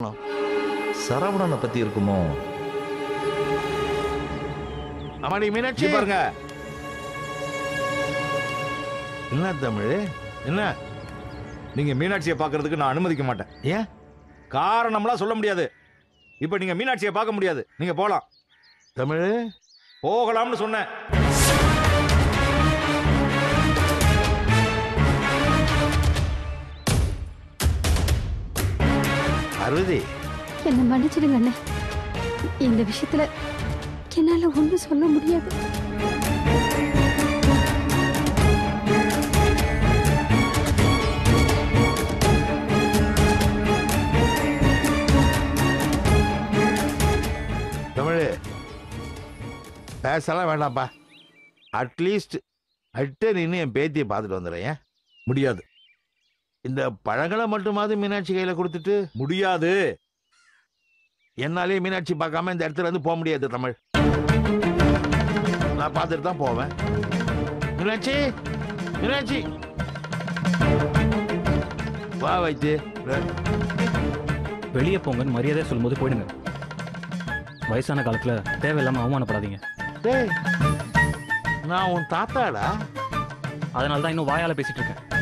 சரவணனை பத்தி இருக்குமோ அம்மாடி மீனாட்சி இங்க பாருங்க என்ன தமிழ் என்ன நீங்க மீனாட்சியை பார்க்கிறதுக்கு நான் அனுமதிக்க மாட்டேன் ஏன் காரணம்லாம் சொல்ல முடியாது இப்போ நீங்க மீனாட்சியை பார்க்க முடியாது நீங்க போலாம் தமிழ் போகலாம்னு சொன்னேன் அறுதி என்னை மன்னிச்சிடுங்க அண்ணே இந்த விஷயத்துல என்னால ஒண்ணும் சொல்ல முடியாது தமிழ் பேசலாம் வேண்டாம்ப்பா அட்லீஸ்ட் அட்டே நின்று என் பேத்தியை பார்த்துட்டு வந்துடுறேன் ஏன் முடியாது இந்த பழங்களை மட்டுமாவது மீனாட்சி கையில கொடுத்துட்டு முடியாது என்னாலே மீனாட்சி பார்க்காம இந்த இடத்துல இருந்து போக முடியாது தமிழ் நான் பார்த்துட்டு தான் போவேன் மீனாட்சி மீனாட்சி வா வைத்து வெளியே போங்கன்னு மரியாதையா சொல்லும்போது போயிடுங்க வயசான காலத்துல தேவையில்லாம அவமானப்படாதீங்க டேய் நான் உன் தாத்தாடா அதனால தான் இன்னும் வாயால பேசிட்டு இருக்கேன்